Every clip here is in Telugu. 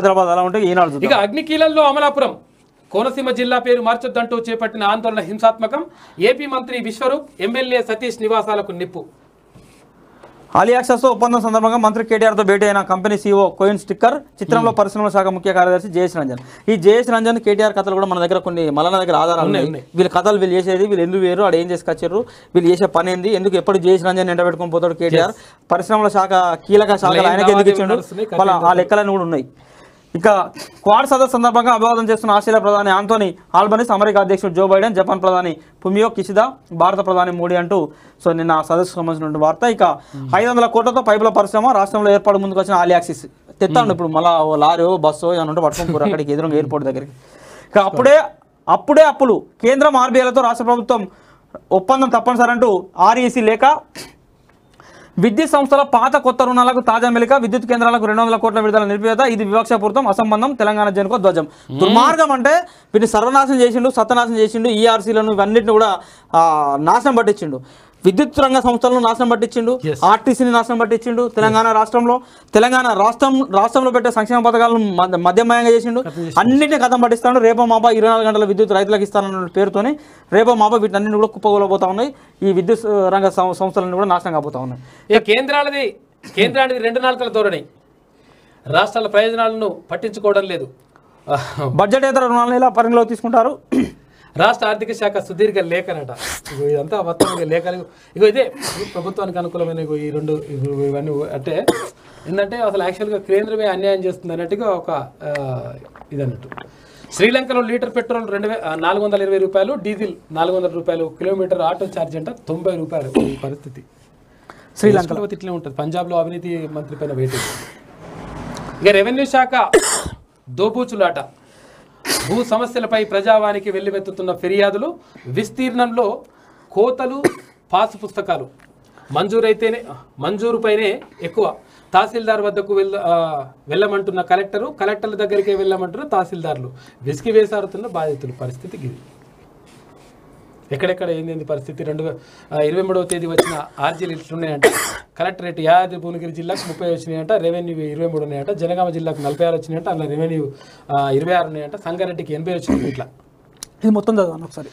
హైదరాబాద్ అలా ఉంటే ఈనాడు చూద్దాం. ఇక అగ్నికీలంలో అమలాపురం కోనసీమ జిల్లా పేరు మార్చొద్దంటూ చేపట్టిన ఆందోళన హింసాత్మకం ఏపీ మంత్రి విశ్వరూప్ ఎమ్మెల్యే సతీష్ నివాసాలకు నిప్పు అలీ యాక్సెస్ ఒప్పందం సందర్భంగా మంత్రి కేటీఆర్ తో భేటీ అయిన కంపెనీ సీఓ కోయిన్ స్టిక్కర్ చిత్రంలో పరిశ్రమల శాఖ ముఖ్య కార్యదర్శి జయేష్ రంజన్ ఈ జయేష్ రంజన్ కేటీఆర్ కథలు కూడా మన దగ్గర కొన్ని మలన దగ్గర ఆధారాలు ఉన్నాయి, ఉన్నాయి వీళ్ళ కథలు వీళ్ళు చేసేది వీళ్ళు ఎందుకు వేరు ఆడ ఏం చేసుకొచ్చారు వీళ్ళు చేసే పని ఏంది ఎందుకు ఎప్పుడు జయేష్ రంజన్ ఎండ పెట్టుకొని పోతాడు కేటీఆర్ పరిశ్రమల శాఖ కీలక శాఖలు లైన్ ఆయనకి ఎందుకు లావాదేవీలు ఇచ్చిండు నడుస్తున్నాయి, వాళ్ళ ఆ లెక్కలన్నీ కూడా ఉన్నాయి ఇక క్వాడ్ సదస్సు సందర్భంగా అభివాదం చేస్తున్న ఆస్ట్రేలియా ప్రధాని ఆంటోనీ ఆల్బనీస్ అమెరికా అధ్యక్షుడు జో బైడెన్ జపాన్ ప్రధాని ఫుమియో కిషిదా భారత ప్రధాని మోడీ అంటూ సో నిన్న ఆ సదస్సుకు సంబంధించిన వార్త ఇక ఐదు వందల కోట్లతో పైపుల పరిశ్రమ రాష్ట్రంలో ఏర్పాటు ముందుకు వచ్చిన ఆలియాక్సిస్ తెత్తాను ఇప్పుడు మళ్ళా ఓ లారీ బస్సు ఏమైనా ఉంటే పట్టుకొని పోరు అక్కడికి ఎదురుగా ఎయిర్పోర్ట్ దగ్గరికి ఇక అప్పుడే అప్పుడే అప్పులు కేంద్రం ఆర్బీఐలతో రాష్ట్ర ప్రభుత్వం ఒప్పందం తప్పనిసరి అంటూ ఆర్ఈసీ లేక విద్యుత్ సంస్థల పాత కొత్త రుణాలకు తాజా మెలిక విద్యుత్ కేంద్రాలకు రెండు వందల కోట్ల విడుదల నిలిపివేత ఇది వివక్షపూరితం అసంబంధం తెలంగాణ జనుకో ధ్వజం దుర్మార్గం అంటే వీటిని సర్వనాశనం చేసిండు సత్యనాశనం చేసిండు ఈఆర్సీలను ఇవన్నిటిని కూడా ఆ, నాశనం పట్టించిండు విద్యుత్ రంగ సంస్థలను నాశనం పట్టించిండు Yes. ఆర్టీసీని నాశనం పట్టించిండు తెలంగాణ రాష్ట్రంలో తెలంగాణ రాష్ట్రం రాష్ట్రంలో పెట్టే సంక్షేమ పథకాలను మధ్య- మధ్యమయంగా చేసిండు అన్నింటినీ కథం పట్టిస్తాడు రేపో మాప ఇరవై నాలుగు గంటల విద్యుత్ రైతులకు ఇస్తానన్న పేరుతోని రేపో మాప వీటన్నింటిని కూడా కుప్పగొలబోతా ఉన్నాయి ఈ విద్యుత్ రంగ సం- సంస్థలన్నీ కూడా నాశనం కాబోతా ఉన్నాయి ఇక కేంద్రాలది కేంద్రానికి రెండు నాలుకల ధోరణి రాష్ట్రాల ప్రయోజనాలను పట్టించుకోవడం లేదు బడ్జెట్ ఇతర రుణాలను ఎలా పరిగణలోకి తీసుకుంటారు రాష్ట్ర ఆర్థిక శాఖ సుదీర్ఘ లేఖనట ఇగో ఇదంతా మొత్తం ఇక లేఖలు ఇగో ఇదే ఈ ప్రభుత్వానికి అనుకూలమైన ఇగో ఈ రెండు ఇగో ఇవన్నీ అంటే ఏంటంటే అసలు యాక్చువల్గా కేంద్రమే అన్యాయం చేస్తుంది అన్నట్టుగా ఒక ఆ, ఇదన్నట్టు శ్రీలంకలో లీటర్ పెట్రోల్ రెండు వే నాలుగు వందల ఇరవై రూపాయలు డీజిల్ నాలుగు వందల రూపాయలు కిలోమీటర్ ఆటో ఛార్జ్ అంట తొంభై రూపాయలు ఈ పరిస్థితి శ్రీలంకలో ఇట్లే ఉంటుంది పంజాబ్లో అవినీతి మంత్రి పైన వెయిటింగ్ ఇక రెవెన్యూ శాఖ దోబూచులాట భూ సమస్యలపై ప్రజావానికి వెల్లువెత్తుతున్న ఫిర్యాదులు విస్తీర్ణంలో కోతలు పాసు పుస్తకాలు మంజూరైతేనే మంజూరుపైనే ఎక్కువ తహసీల్దార్ వద్దకు వెళ్ళ ఆ, వెళ్ళమంటున్న కలెక్టరు కలెక్టర్ల దగ్గరికే వెళ్ళమంటున్న తహసీల్దార్లు విసిగి వేసారుతున్న బాధితులు పరిస్థితి ఇది ఎక్కడెక్కడ ఏంది పరిస్థితి రెండు వే- ఆ, ఇరవై మూడవ తేదీ వచ్చిన ఆర్జీలు ఇట్లున్నాయంట కలెక్టరేట్ యాదాద్రి భువనగిరి జిల్లాకు ముప్పై వచ్చినాయంట రెవెన్యూ ఇరవై మూడు ఉన్నాయంట జనగామ జిల్లాకు నలభై ఆరు వచ్చినాయంట అందులో రెవెన్యూ ఆ, ఇరవై ఆరు ఉన్నాయంట సంగారెడ్డికి ఎనభై వచ్చినాయి ఇట్లా ఇది మొత్తం చదవండి ఒకసారి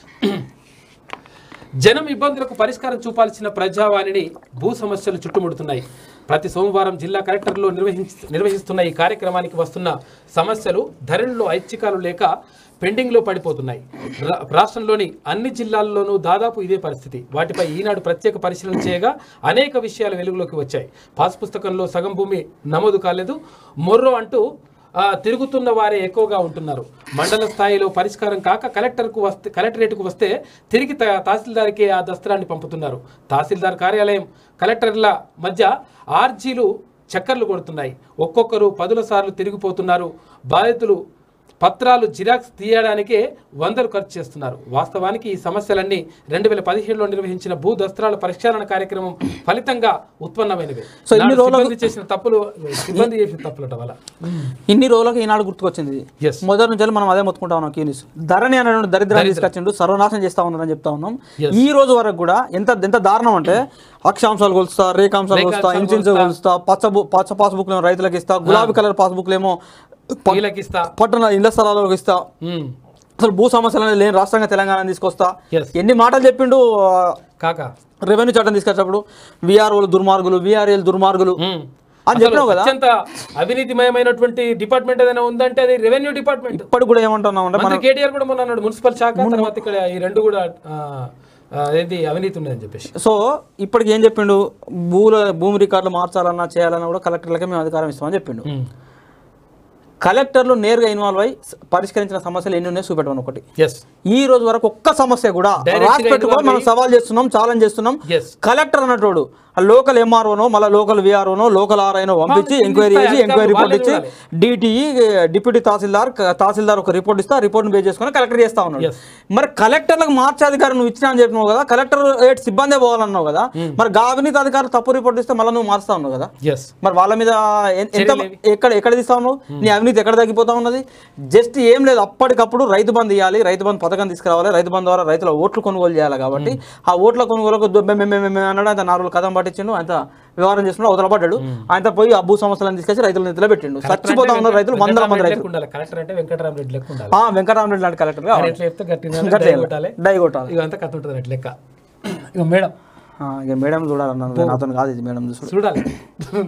జనం ఇబ్బందులకు పరిష్కారం చూపాల్సిన ప్రజావాణిని భూ సమస్యలు చుట్టుముడుతున్నాయి ప్రతి సోమవారం జిల్లా కలెక్టర్లు నిర్వహించ నిర్వహిస్తున్న ఈ కార్యక్రమానికి వస్తున్న సమస్యలు ధరణిలో ఐచ్ఛికాలు లేక పెండింగ్లో పడిపోతున్నాయి రా- రాష్ట్రంలోని అన్ని జిల్లాల్లోనూ దాదాపు ఇదే పరిస్థితి వాటిపై ఈనాడు ప్రత్యేక పరిశీలన చేయగా అనేక విషయాలు వెలుగులోకి వచ్చాయి పాస్ పుస్తకంలో సగం భూమి నమోదు కాలేదు మొర్రో అంటూ ఆ, తిరుగుతున్న వారే ఎక్కువగా ఉంటున్నారు మండల స్థాయిలో పరిష్కారం కాక కలెక్టర్కు వస్తే కలెక్టరేట్కు వస్తే తిరిగి త- తహసీల్దార్కి ఆ దస్త్రాన్ని పంపుతున్నారు తహసీల్దార్ కార్యాలయం కలెక్టర్ల మధ్య ఆర్జీలు చక్కర్లు కొడుతున్నాయి ఒక్కొక్కరు పదుల సార్లు తిరిగిపోతున్నారు బాధితులు పత్రాలు జిరాక్స్ తీయడానికే వందలు ఖర్చు చేస్తున్నారు వాస్తవానికి ఈ సమస్యలన్నీ రెండు వేల పదిహేడులో నిర్వహించిన భూ దస్త్రాల పరిష్కరణ కార్యక్రమం ఫలితంగా ఉత్పన్నమైనవి సో ఇన్ని నాడు రోజులకు- సిబ్బంది చేసిన తప్పులు సిబ్బంది చేసిన తప్పులట వల్ల ఇన్ని రోజులకు ఈనాడు గుర్తుకొచ్చింది ఇది Yes. మొదటి నుంచి మనం అదే మొత్తుకుంటా ఉన్నాం కీ న్యూస్ ధరణి అనేటువంటి దరిద్రాన్ని తీసుకొచ్చిండు సర్వనాశనం చేస్తా ఉన్నారని చెప్తా ఉన్నాం Yes. ఈ రోజు వరకు కూడా ఎంత ఎంత దారుణం అంటే అక్షాంశాలు కొలుస్తా రేఖాంశాలు కొలుస్తా రేఖాంశాలు ఇన్సూరెన్స్ కొలుస్తా పచ్చ బు- పచ్చ పాస్బుక్ రైతులకు ఇస్తా గులాబీ కలర్ పాస్బుక్లు ఏమో ప- వీళ్ళకిస్తా పట్టణ ఇళ్ల స్థలాలకు ఇస్తా ఉమ్. అసలు భూ సమస్యలు అనేది లేని రాష్ట్రంగా తెలంగాణ తీసుకొస్తా Yes. ఎన్ని మాటలు చెప్పిండు కాక రెవెన్యూ చట్టం తీసుకొచ్చినప్పుడు విఆర్ఓలు దుర్మార్గులు విఆర్ఏలు దుర్మార్గులు ఉమ్. అని అసలు చెప్పినావు కదా అత్యంత అవినీతిమయమైనటువంటి డిపార్ట్మెంట్ ఏదైనా ఉందంటే అది రెవెన్యూ డిపార్ట్మెంట్ ఇప్పటికి కూడా ఏమంటున్నాం అంటే మంత్రి కేటీఆర్ కూడా మొన్న అన్నాడు మున్సిపల్ శాఖ తర్వాత ఇక్కడ ఈ రెండు కూడా ఆ, ఆ, ఏంది అవినీతి ఉన్నదని చెప్పేసి సో ఇప్పటికి ఏం చెప్పిండు భూల భూమి రికార్డులు మార్చాలన్నా చేయాలన్నా కూడా కలెక్టర్లకే మేము అధికారం ఇస్తామని చెప్పిండు ఉమ్. కలెక్టర్లు నేరుగా ఇన్వాల్వ్ అయ్యి స- పరిష్కరించిన సమస్యలు ఎన్ని ఉన్నాయో చూపెట్టమని ఒకటి ఎస్ ఈ రోజు వరకు ఒక్క సమస్య కూడా Direct గా రాసి పెట్టుకొని involve మనం సవాల్ చేస్తున్నాం ఛాలెంజ్ చేస్తున్నాం ఎస్ కలెక్టర్ అన్నటోడు ఆ లోకల్ ఎంఆర్ఓనో మళ్ళీ లోకల్ విఆర్ఓనో లోకల్ ఆర్ఐనో పంపించి వాళ్ళు ఎంక్వైరీ ఇస్తారు, చేసి ఎంక్వైరీ రిపోర్ట్ వాళ్ళే ఇచ్చి చూడాలి. డిటిఈ డిప్యూటీ తహసీల్దార్ క- తహసీల్దార్ ఒక రిపోర్ట్ ఇస్తే ఆ రిపోర్ట్ బేస్ చేసుకొని కలెక్టర్ చేస్తా ఉన్నాడు Yes. మరి కలెక్టర్లకు మార్చే అధికారం నువ్వు ఇచ్చినా అని చెప్పినావు కదా కలెక్టర్ ఏట్ సిబ్బందే పోవాలన్నావు కదా మరి గా అవినీతి అధికారులు తప్పు రిపోర్ట్ ఇస్తే మళ్ళీ నువ్వు మారుస్తా ఉన్నావు కదా ఎస్ మరి వాళ్ళ మీద ఎన్- ఎంత చర్యలేవి? ఎక్కడ ఎక్కడ తీస్తా ఉన్నావు నీ అవినీతి అవినీతి ఎక్కడ తగ్గిపోతా ఉన్నది జస్ట్ ఏం లేదు అప్పటికప్పుడు రైతు బంధు ఇవ్వాలి రైతు బంధు పథకం తీసుకురావాలి రైతు బంధు ద్వారా రైతుల ఓట్లు కొనుగోలు చేయాలి కాబట్టి ఆ ఓట్ల కొనుగోలుకు దొబ్బె మెమ్మె మెమ్మె అన్నాడు ఆయన నాలుగు కథం పట్టించిండు ఆయన వ్యవహారం చేసుకుంటూ అవతల పడ్డాడు ఆయన పోయి ఆ భూ సమస్యలను తీసుకొచ్చి రైతుల నెత్తిలో పెట్టిండు చచ్చిపోతా ఉన్నారు రైతులు వందల మంది రైతులు ఉండాలి కలెక్టర్ అంటే వెంకటరామరెడ్డి లెక్క ఉండాలి ఆ వెంకటరామరెడ్డి లాంటి కలెక్టర్ ఆయన ఎట్లా చెప్తే గట్టిగా గట్ల కొట్టాలి డై కొట్టాలి ఇక అంతా కథ ఉంటుంది అట్లా లెక్క ఇక మేడం ఆ, ఇక మేడం చూడాలన్నాను నాతో కాదు ఇది మేడం చూడు చూడాలి